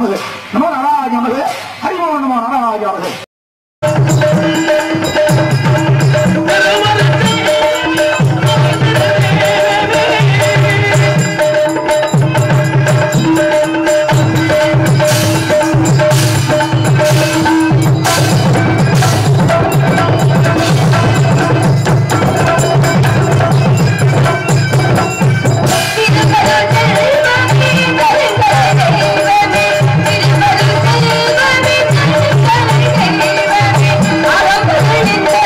நமது நம நாராஜ நமது ஹரிமோ நம நாராஜ நமது திருமண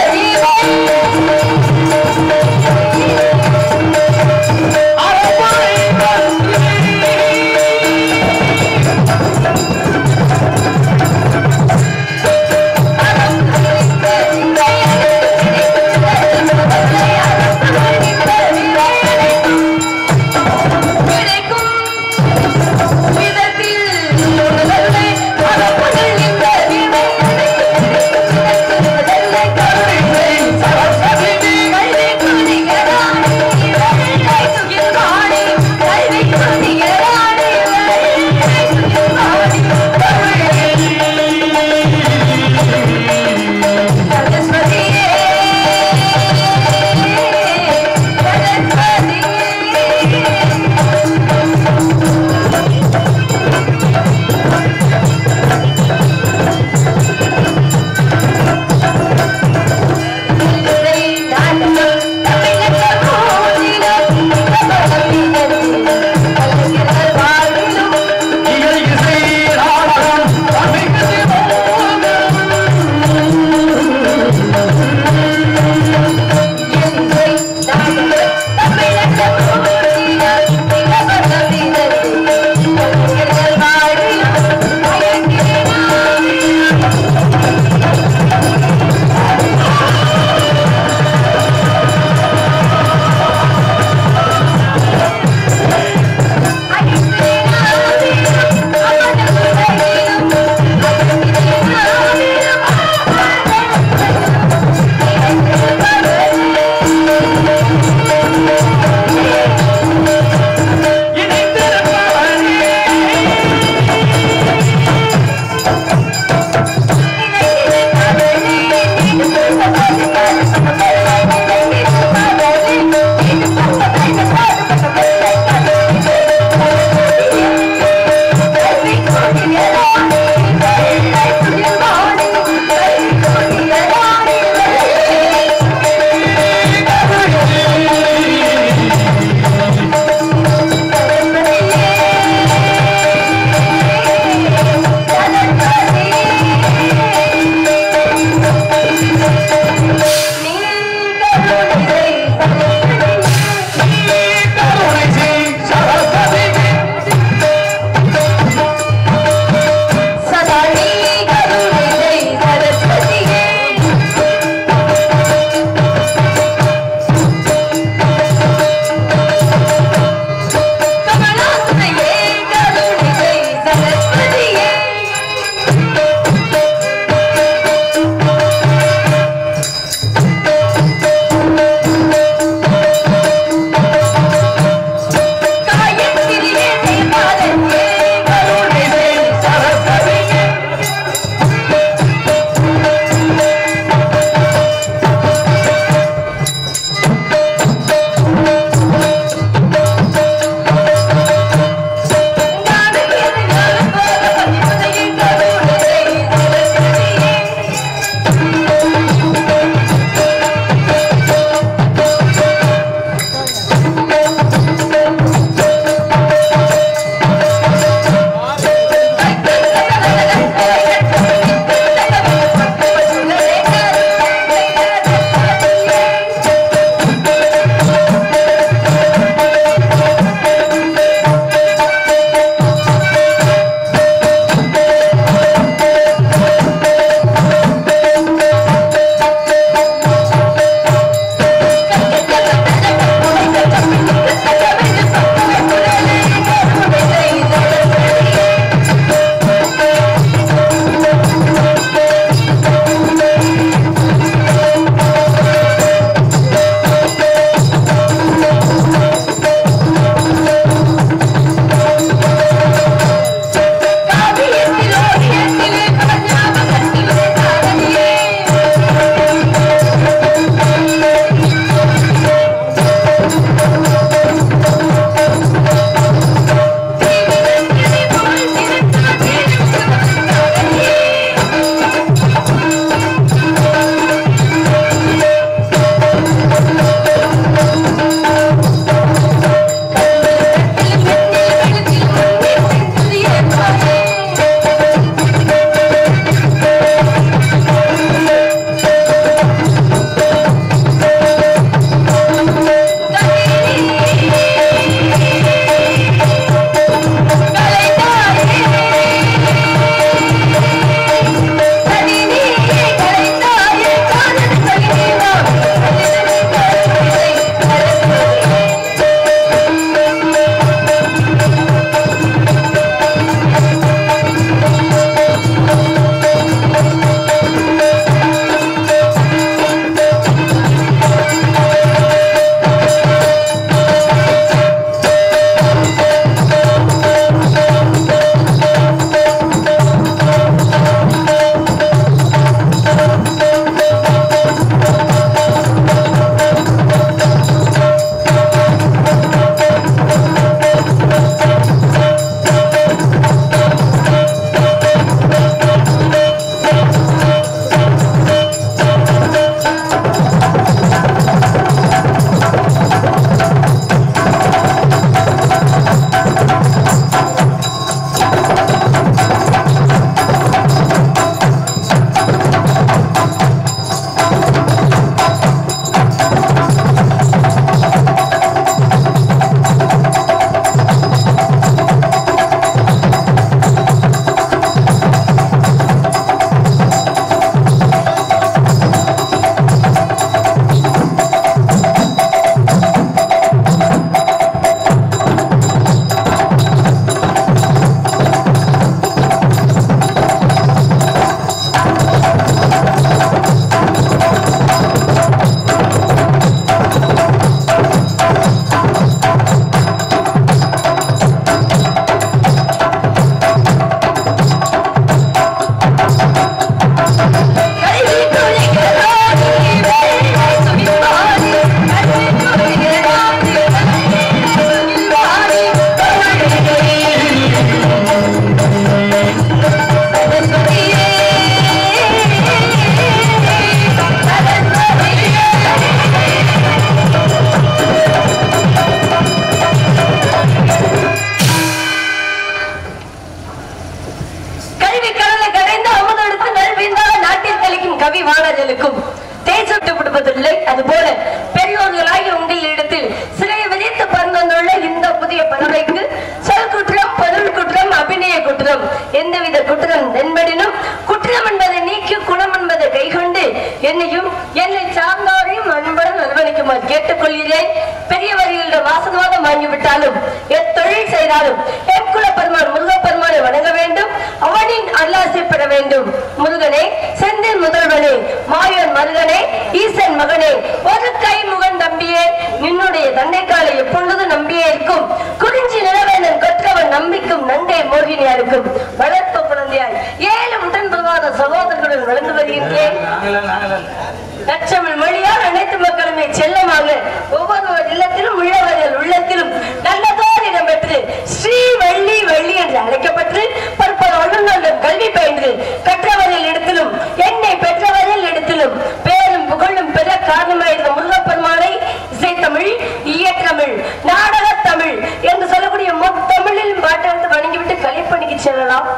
பங்களிக்கும் கவி வாணர்களுக்கும் தேசத்து விடுவதில்லை அதுபோல பெரியோர்களாகிய உங்கள் இடத்தில் சிறைய விதித்து பறந்துள்ள இந்த புதிய பறவைக்கு சொல் குற்றம் பொருள் குற்றம் அபிநய குற்றம் எந்தவித குற்றம் என்பதினும் குற்றம் என்பதை நீக்கி குணம் என்பதை கைகொண்டு என்னையும் என்னை சார்ந்தோரையும் அன்புடன் நிர்வகிக்குமாறு கேட்டுக்கொள்கிறேன் பெரியவர்களிடம் வாசகவாதம் வாங்கிவிட்டாலும் எத்தொழில் செய்தாலும் என் குலப்பெருமான் முருகப்பெருமானை வணங்க வேண்டும் அவனின் அல்லாசை பெற வேண்டும் முருகனே செந்தில் முதல்வனே மாயன் மருகனே ஈசன் மகனே ஒரு கை முகன் தம்பியே நின்னுடைய தந்தைக்காலை எப்பொழுது நம்பியே இருக்கும் குறிஞ்சி நிலவேந்தன் கொற்றவன் நம்பிக்கும் நண்டே மோகினியா இருக்கும் வளர்ப்பு குழந்தையாய் ஏழு உடன் பிரவாத சகோதரர்களுடன் வளர்ந்து வருகின்றேன் நச்சமிழ் மொழியால் அனைத்து மக்களுமே செல்லமாக ஒவ்வொரு இல்லத்திலும் உள்ளவர்கள் உள்ளத்திலும் நல்லதோர் இடம் பெற்று ஸ்ரீ வள்ளி வள்ளி என்று அழைக்கப்பட்டு பற்பல ஒழுங்கொன்றும் கல்வி பயின்று கற்றவர்கள் இடத்திலும் என்னை பெற்றவர்கள் இடத்திலும் பேரும் புகழும் பெற காரணமாயிருந்த முருகப்பெருமானை இசைத்தமிழ் இயற்றமிழ் நாடகத் தமிழ் என்று சொல்லக்கூடிய முத்தமிழில் பாட்டெடுத்து வணங்கிவிட்டு கலைப்பணிக்கு செல்லலாம்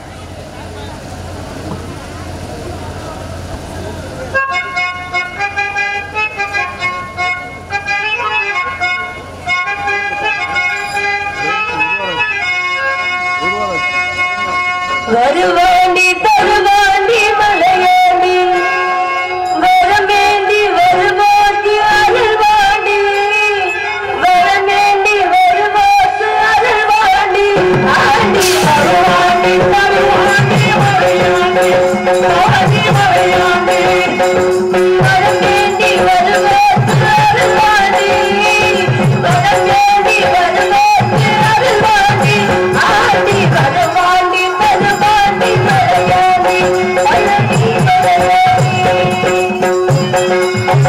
வருவாண்டி தருவாண்டி மலையாண்டி வரமேண்டி வருவாண்டி அருள்வாண்டி வரமேண்டி வருவாசு அருள்வாண்டி ஆண்டி தருவாண்டி தருவாண்டி மலையாண்டி ஆண்டி மலையாண்டி வரமேண்டி வருவாசு அருள்வாண்டி வரமேண்டி வருவாசு அருள்வாண்டி ஆண்டி வருவாண்டி வருவாண்டி மலையாண்டி அழகி மலையாண்டி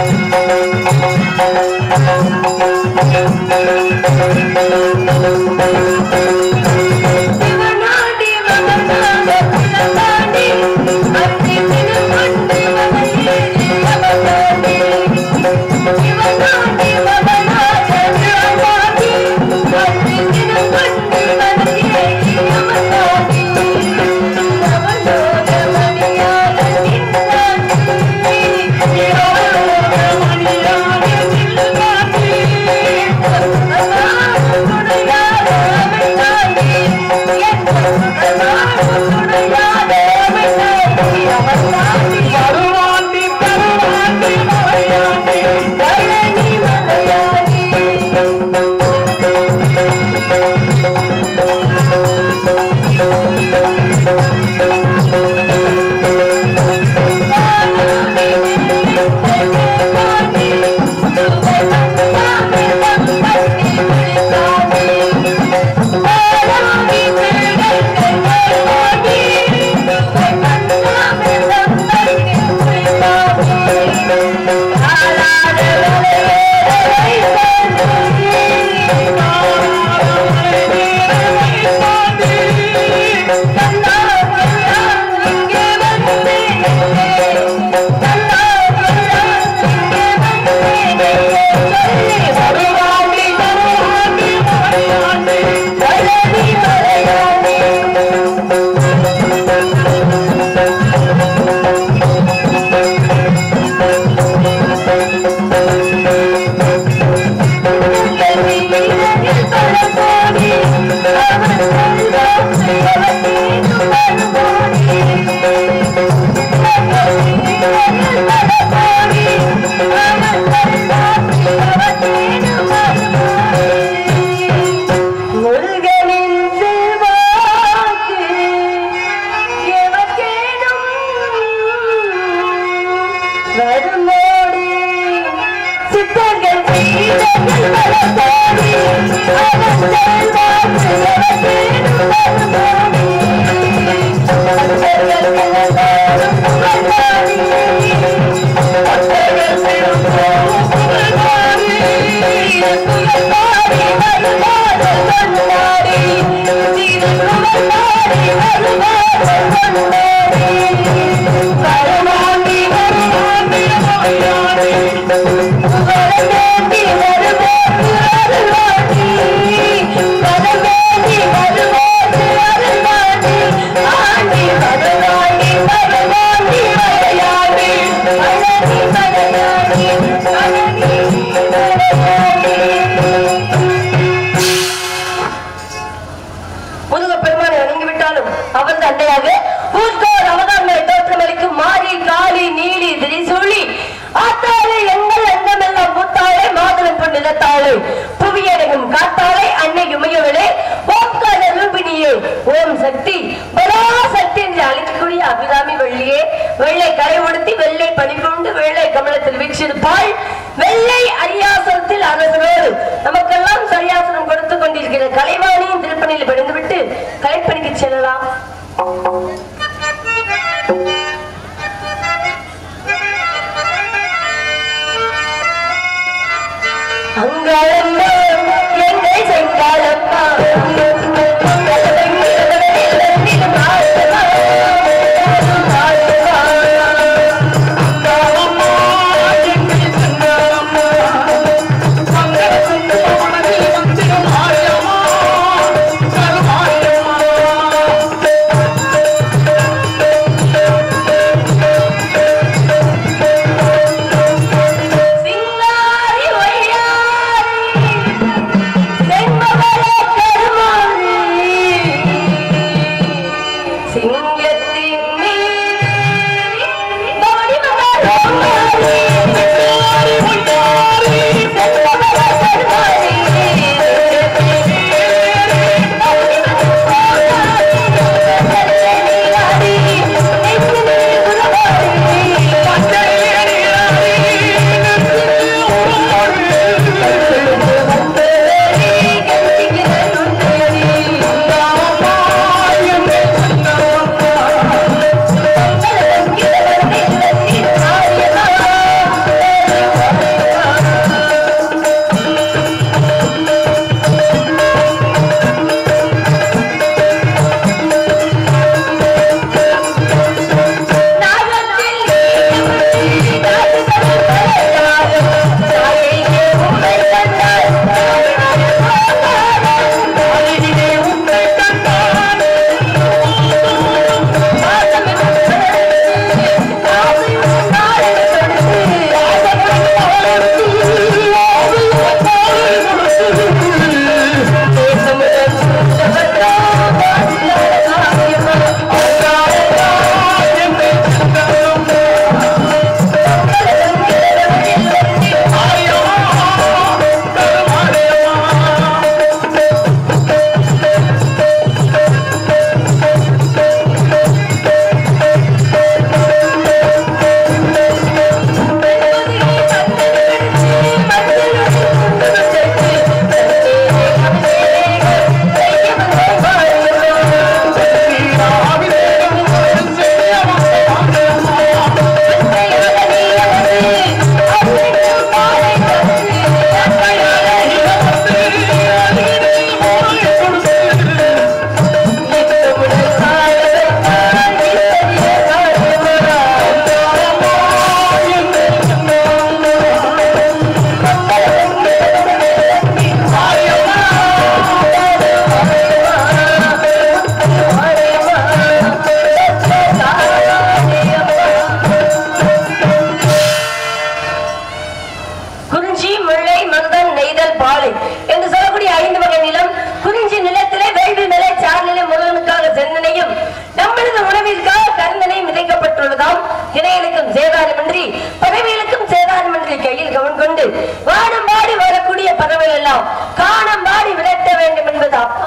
சிவனாண்டி மகனாக பிறந்தாண்டி அத்தி திருக்கொண்டு மலையேறி அவனாண்டி சிவனாண்டி மகனாக பிறந்தாண்டி அத்தி திருக்கொண்டு மலையேறி அவனாண்டி அவனோட மணியாக நின்றாண்டி அவனோட மணியாக நின்றாண்டி பருவாண்டி பருவாண்டி மலையாண்டி பருவாண்டி பருவாண்டி மலையாண்டி முருகனின் செல்வாக்கு எவர்க்கேனும் வருமோடி சித்தர்கள் சீடர்கள் வளர்ந்தோடி அவன் செல்வாக்கு எவர்க்கேனும் வருமோடி பக்தர்கள் எல்லாரும் புகழ்ந்தாடி பக்தர்கள் பெரும்போதும் புகழ்ந்தாடி புகழ்ந்தாடி வருவாத கண்ணாடி திருக்குமந்தாடி வருவாத கண்ணாடி வருவாண்டி வருவாண்டி மலையாண்டி வரவேண்டி வருவோக்கு அருள்வாண்டி வரவேண்டி வருவோக்கு அருள்வாண்டி ஆண்டி வருவாண்டி வருவாண்டி மலையாண்டி அவன் தந்தையாக ஊர்கோர் அவதாரங்களை தோற்றமளிக்கும் மாறி காளி நீலி திரிசூலி ஆத்தாளை எங்கள் எண்ணமெல்லாம் மூத்தாளை மாதவன் பொன்னிலத்தாளை புவியடங்கும் காத்தாளை அன்னை உமையவளே ஓம்கார ரூபிணியே ஓம் சக்தி பலா சக்தி என்று அழைக்கக்கூடிய அபிராமி வெள்ளியே வெள்ளை கரை உடுத்தி வெள்ளை பணிகொண்டு வெள்ளை கமலத்தில் வீற்றிருப்பாள் வெள்ளை அரியாசனத்தில் அரசரோடு நமக்கெல்லாம் சரியாசனம் கொடுத்து கொண்டிருக்கிற கலைவாணியின் திருப்பணியில் படிந்துவிட்டு கலைப்பணிக்கு செல்லலாம் அங்காளம்மா என்னை செங்காலம்மா சிங்காரி ஒய்யாரி செண்பகலே கருமாரி சிங்கத்தின் மீறி பவனி மகாராமாரி சிங்காரி ஒய்யாரி செண்பகலே கருமாரி குறிஞ்சி முல்லை மருதன் நெய்தல் பாலை என்று சொல்லக்கூடிய ஐந்து வகை நிலம் குறிஞ்சி நிலத்திலே வேள்வி நிலை சார்நிலை முருகனுக்காக செந்தனையும் நம்மளது உணவிற்காக கருந்தனை விதைக்கப்பட்டுள்ளதாம் திணையலுக்கும் சேதாரமின்றி பறவைகளுக்கும் சேதாரமின்றி கையில் கவன் கொண்டு வானம் பாடி வரக்கூடிய பறவை எல்லாம் காணம் பாடி விரட்ட வேண்டும் என்பது அப்பா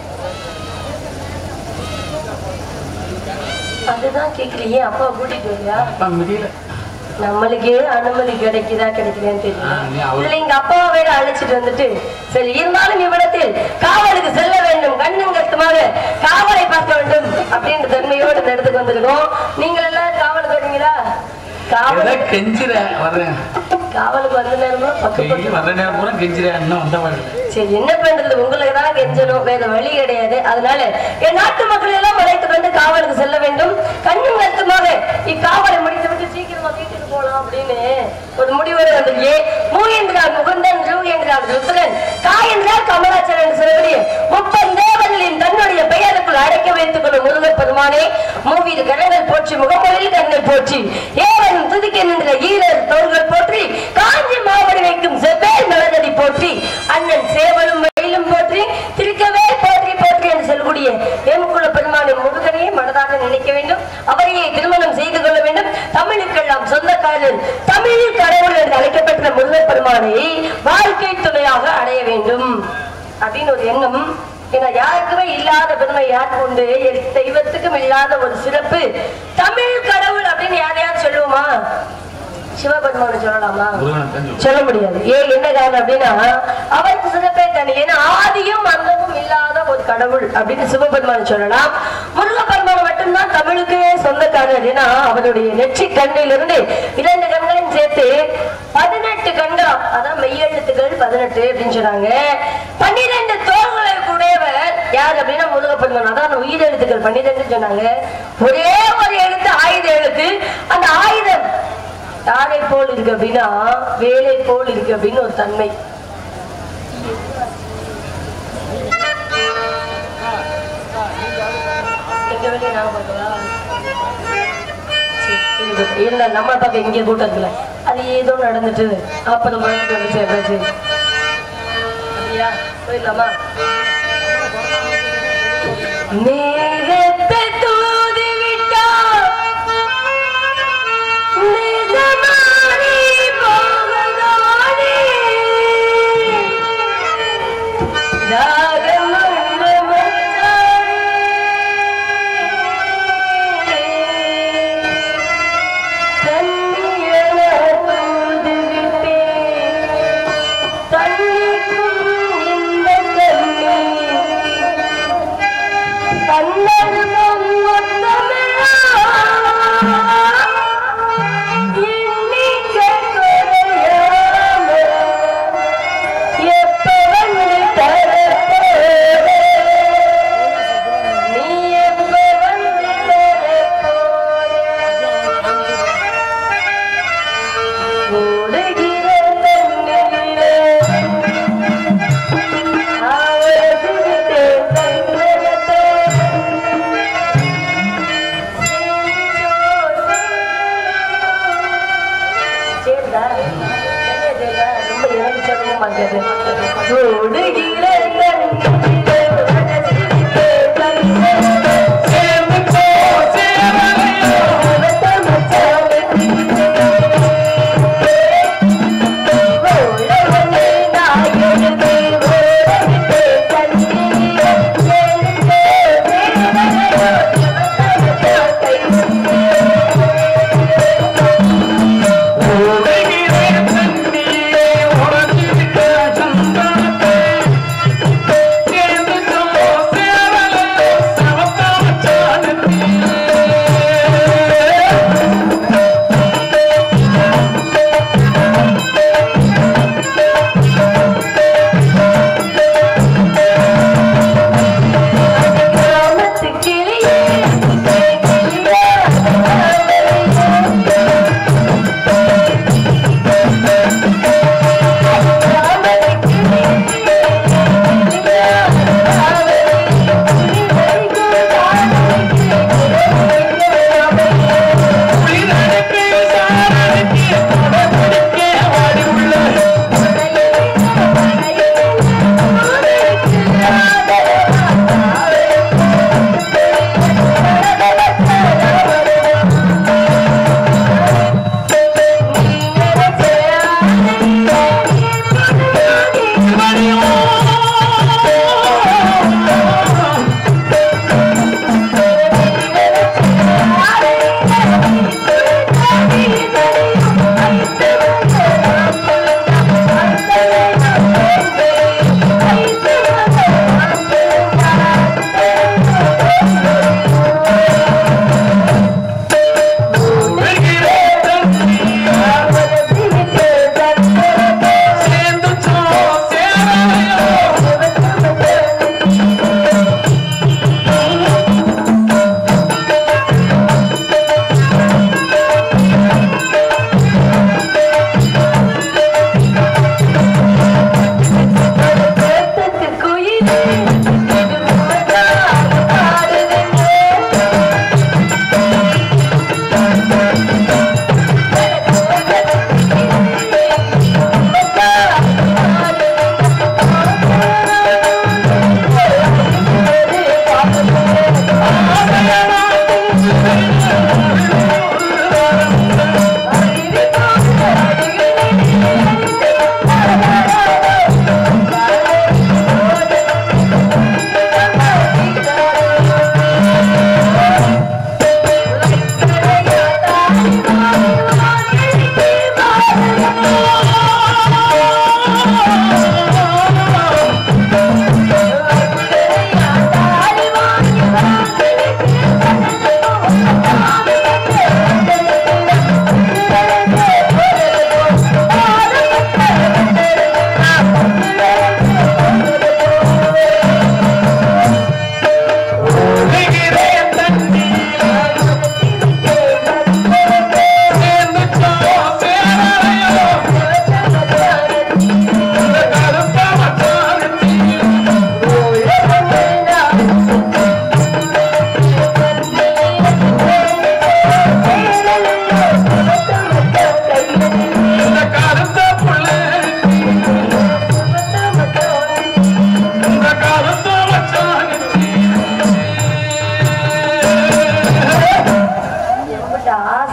அதுதான் கேட்கலையே அப்பா கூட்டிட்டு வரியா முடியல நம்மளுக்கே அனுமதி கிடைக்குதா கிடைக்குதான்னு ஆ, நீ தெரியல அவரு- இதுல எங்க அப்பாவை வேற அழைச்சிட்டு வந்துட்டு சரி இருந்தாலும் இவ்விடத்தில் காவலுக்கு செல்ல வேண்டும் கண்ணும் கருத்துமாக காவலை பார்க்க வேண்டும் அப்படின்ற தன்மையோடு இந்த இடத்துக்கு வந்திருக்கோம் நீங்கள் எல்லாம் காவலுக்கு வரீங்களா காவல் ஏதோ கெஞ்சிர வர்றேன் காவலுக்கு வந்த நேரமா பக்கம் டெய்லி பக்கம் வர்ற நேரம் பூரா கெஞ்சிர இன்னும் வந்த வரல சரி என்ன பண்றது உங்களுக்கு தான் கெஞ்சணும் வேற வழி கிடையாது அதனால என் நாட்டு மக்கள் எல்லாம் அழைத்து வந்து காவலுக்கு செல்ல வேண்டும் கண்ணும் கருத்துமாக இக்காவலை முடித்து விட்டு சீக்கிரமா வீட்டுக்கு போலாம் அப்படின்னு ஒரு முடிவோடு வந்து மூ என்றால் முகுந்தன் ரூ என்றால் ருத்ரன் கா என்றால் கமலாச்சரன் என்று சொல்லக்கூடிய முப்பது தேவர்களின் தன்னுடைய பெயருக்குள் அடைக்க வைத்துக் கொள்ளும் முருகப் பெருமானே மூவீர் கடங்கள் போற்றி முகமொழியில் கண்ணை போற்றி ஏவன் துதிக்க நின்ற ஈரர் தோள்கள் போற்றி காஞ்சி மாவடி வைக்கும் செவ்வேல் மலரடி போற்றி அண்ணன் சேவலும் மயிலும் போற்றி திருக்கவே போற்றி போற்றி என்று சொல்லக்கூடிய என் குல பெருமானை முருகனையே மனதாக நினைக்க வேண்டும் அவரையே திருமணம் செய்து கொள்ள வேண்டும் தமிழுக்கெல்லாம் சொந்தக்காரர் தமிழில் கடவுள் என்று அழைக்கப்பட்ட முருகன் பெருமானை வாழ்க்கை துணையாக அடைய வேண்டும் அப்படின்னு ஒரு எண்ணம் ஏன்னா யாருக்குமே இல்லாத பெருமை யாருக்கு உண்டு என் தெய்வத்துக்கும் இல்லாத ஒரு சிறப்பு தமிழ் கடவுள் அப்படின்னு யாரையாவது சொல்லுவோமா சிவபெருமானை சொல்லலாமா முருகனை தான் சொல்லுவோம். சொல்ல முடியாது ஏன் என்ன காரணம் அப்படின்னா அவருக்கு சிறப்பே தனி ஏன்னா ஆதியும் அந்தமும் இல்லாத ஒரு கடவுள் அப்படின்னு சிவபெருமான் சொல்லலாம் முருகப்பெருமான் மட்டும்தான் தமிழுக்கே சொந்தக்காரர் ஏன்னா அவருடைய நெற்றி கண்ணிலிருந்து இரண்டு கண்களையும் சேர்த்து பதினெட்டு கண்கள் அதான் மெய்யெழுத்துக்கள் பதினெட்டு அப்படின்னு சொன்னாங்க பன்னிரெண்டு தோள்களை கூடியவர் யார் அப்படின்னா முருகப்பெருமான் அதான் உயிரெழுத்துக்கள் பன்னிரெண்டு சொன்னாங்க ஒரே ஒரு எழுத்து ஆயுத எழுத்து அந்த ஆயுதம் யாரை போல் இருக்கு அப்படின்னா வேலை போல் இருக்கு அப்படின்னு ஒரு தன்மை எங்க வெளியே நான் பார்க்கவா? சரி, இருக்கட்டும். இல்ல நம்ம பக்கம் இங்க கூட்டம் இருக்குல்ல அது ஏதோ நடந்துட்டு அப்ப நம்ம வீட்டுக்கு வந்து சேர்ந்தாச்சு அப்படியா போயிடலாமா மேகத்தை தூதி விட்டார் நிஜமானி போகதானே ராகமுள்ள மச்சானே தண்ணியன தூது விட்டேன் தண்ணிக்கும் இந்த கண்ணீர்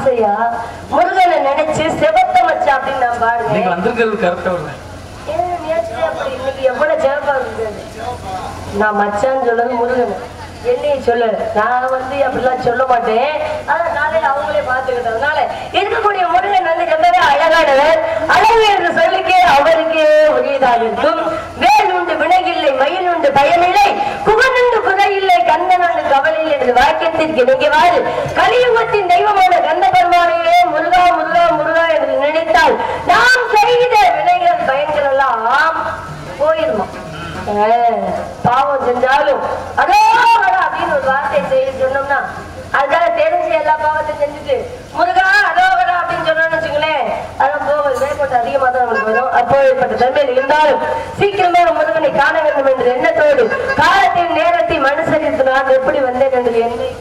ஆசையா முருகனை நினைச்சு செவத்த மச்சான் அப்படின்னு நான் நீங்க பாடுறேன் வந்திருக்கிறது கரெக்டா வருவேன் ஏன் நேற்று அப்படி இன்னைக்கு எவ்வளவு சிறப்பா இருக்குது நான் மச்சான் சொல்றது முருகன் என்னைய சொல்லு நான் வந்து அப்படிலாம் சொல்ல மாட்டேன் ஆனா காலையில அவங்களே பார்த்துக்கிட்டதுனால இருக்கக்கூடிய முருகன் வந்து ரொம்பவே அழகானவர் அழகு என்று சொல்லிக்கே அவருக்கே உரியதாக இருக்கும் வேல் உண்டு வினையில்லை மயில் உண்டு பயனில்லை குகனுண்டு குறையில்லை கந்தனுண்டு கவலையில் என்று வாக்கியத்திற்கு இணங்கிவாறு கலியுகத்தின் தெய்வமான கந்த பெருமானையே முருகா முருகா முருகா என்று நினைத்தால் நாம் செய்த வினைகள் பயன்கள் எல்லாம் போயிருமா பாவம் செஞ்சாலும் அதோ அப்படின்னு ஒரு வார்த்தை செய்ய சொன்னோம்னா அதுக்காக தெரிஞ்சு எல்லா பாவத்தையும் செஞ்சுட்டு முருகா அதோகரா அப்படின்னு சொன்னோம்னு வச்சுங்களேன் அதான் போவது மேற்கொண்டு அதிகமா தான் நமக்கு வரும் அப்போப்பட்ட தன்மையில் இருந்தாலும் சீக்கிரமே முருகனை காண வேண்டும் என்ற எண்ணத்தோடு காலத்தின் நேரத்தை மனுஷரித்து நான் எப்படி வந்தேன் என்று என்னை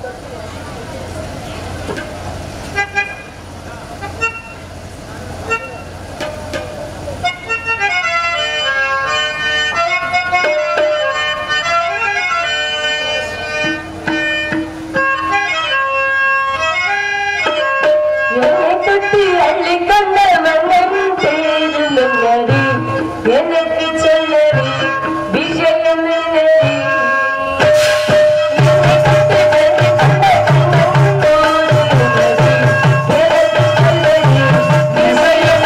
என்னை தொட்டு அள்ளி கொண்ட மன்னன் செய்து மன்னரி எனக்கு சொல்லடி விஷயம் என்னடி என்னை தொட்டு அள்ளி கொண்ட மன்னன் தோடு மன்னரி, எனக்கு சொல்லடி விஷயம்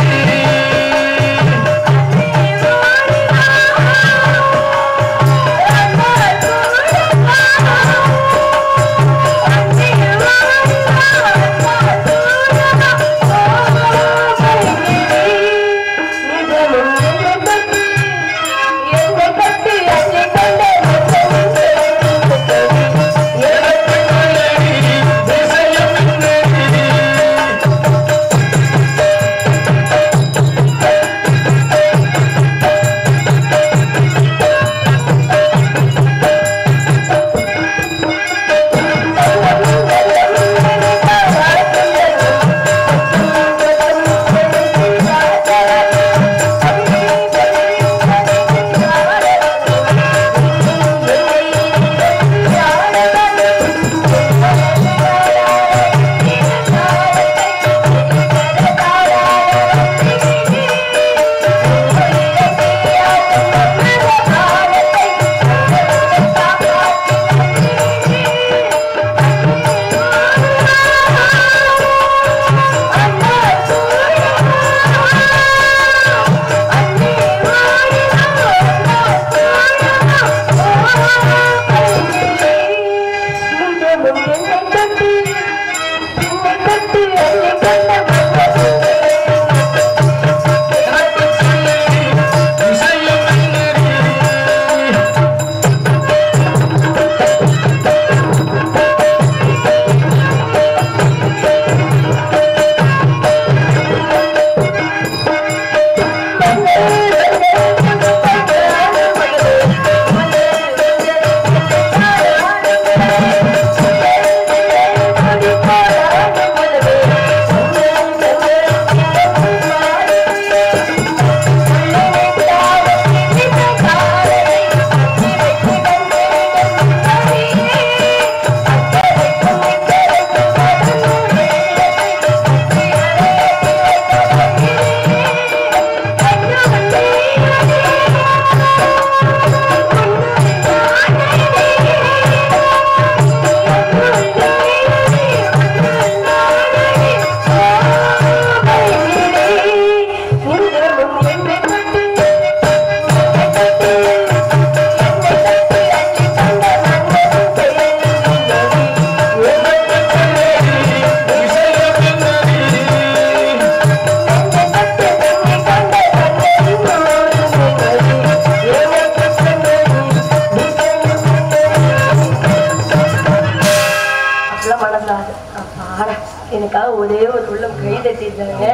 அப்படிலாம் மனசாது அப்பாடா எனக்காக ஒரே ஒரு உள்ளம் கை தட்டிட்டாங்க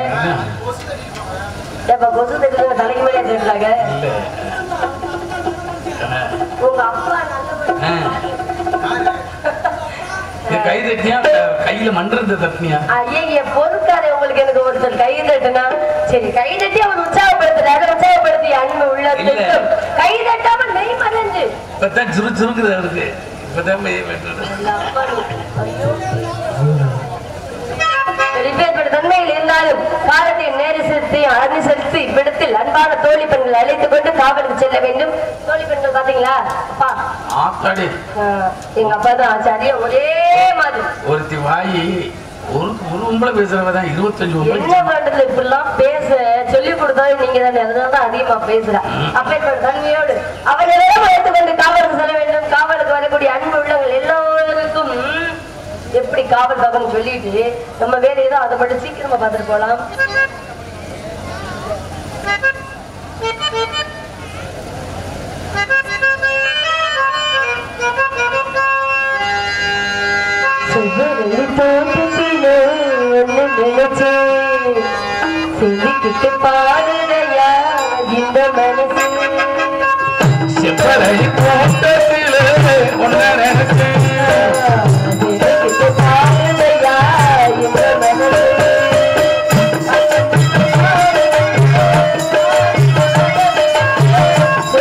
ஏப்பா கொசு தட்டுறாங்க தலைக்கு மேலே தட்டுறாங்க உங்க அப்பா நல்ல இது கை தட்டியா கையில மன்றது தட்டினியா ஐய பொறுக்காத உங்களுக்கு எனக்கு ஒருத்தர் கை தட்டுனா சரி கை தட்டி அவர் உற்சாகப்படுத்துறாரு உற்சாகப்படுத்தி அன்பு உள்ளத்திற்கும் கை தட்டாம நெய் மறைஞ்சு இப்பதான் சுரு சுருக்குது அவருக்கு இப்பதான் மெய் வெட்டுறது. ஐயோ இப்பேற்பட்ட தன்மையில் இருந்தாலும் காலத்தை நேரிசத்தை அனுசரித்து இவ்விடத்தில் அன்பான தோழி பெண்கள் அழைத்துக் கொண்டு காவலுக்கு செல்ல வேண்டும் தோழி பெண்கள் பாத்தீங்களா அப்பா ஆத்தாடி ஆஹ், எங்க அப்பா தான் ஆச்சாரியம் ஒரே மாதிரி ஒருத்தி வாயி ஒரு ஒரு உம்பளை பேசுறவ தான் இருபத்தஞ்சு என்ன உம்பளை பண்றது இப்படிலாம் பேச சொல்லி கொடுத்தாலும் நீங்க தானே அதனாலதான் அதிகமா பேசுறா அப்பேற்பட்ட தன்மையோடு அவர்களிடம் வைத்துக் கொண்டு காவலுக்கு செல்ல வேண்டும் காவலுக்கு வரக்கூடிய அன்பு உள்ளவங்கள் எல்லோருக்கும் எப்படி காவல் பார்க்கணும் சொல்லிட்டு நம்ம வேலையை தான் அதை மட்டும் சீக்கிரமா பார்த்துட்டு போலாம் சுவரில் தோட்டத்திலே ஒண்ணு நினைச்சேன் சொல்லிக்கிட்டு பாடுறையா இந்த மனசு செப்பரை தோட்டத்திலே ஒன்ன நினைச்சேன் சொல்லிக்கிட்டு பாடுறையா இந்த மனசு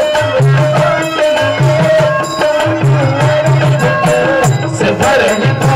செப்பரை